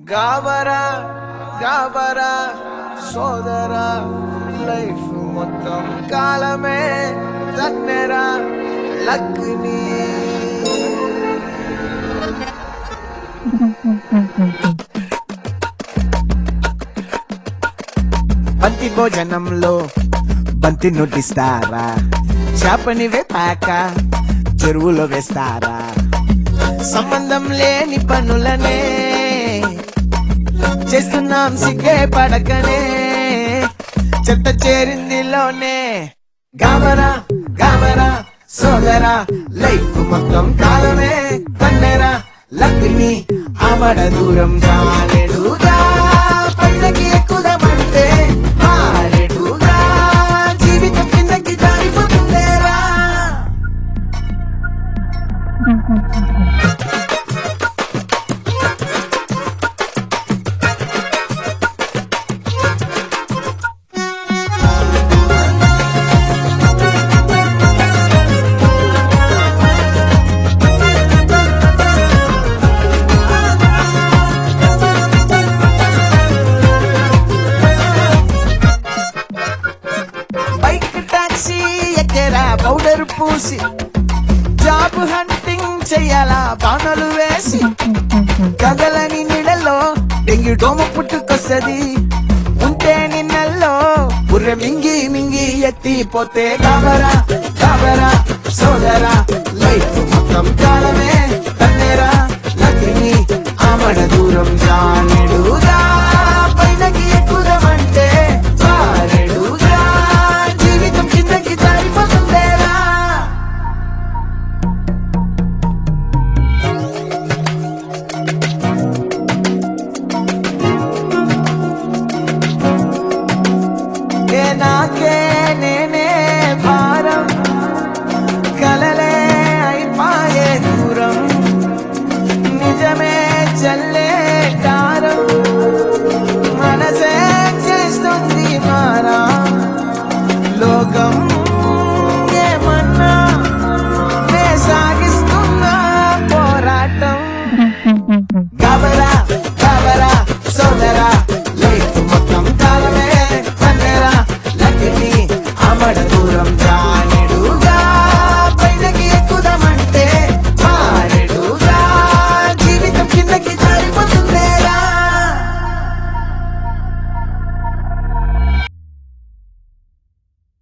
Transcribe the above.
గాబరా గాబరా సోదరా లైఫ్ మొత్తం కాలమే తన్నెరా లక్ని బంతి భోజనంలో బంతి నొట్టిస్తారా చేపని వేపాక చెరువులో వేస్తారా సంబంధం లేని పనులనే చేస్తున్నాం సిగ్గే పడకనే చెత్త చేరిందిలోనే గాబరా గాబరా సోదరా లైఫ్ మొత్తం కాలమే కన్నెరా లక్ష్మి ఆమడ దూరం రాలేడుగా పైనకి ఎక్కుదామంటే మారేడుగా జీవితం కిందకి జారిపోతుందేరా బైక్ టాక్సీ ఎక్కరా పౌడర్ పూసి జాబ్ హంటింగ్ చెయ్యాలా బాణలు వేసి కదలని నీడలో డెంగి డోమ పుట్టుకొస్తది ఉంటే నిన్నల్లో బుర్రె మింగి మింగి ఎత్తిపోతే కాబరా కాబరా సోదరా లైఫ్ మొత్తం కాలమే తన్నేరా లక్ష్మి ఆమడ దూరం జా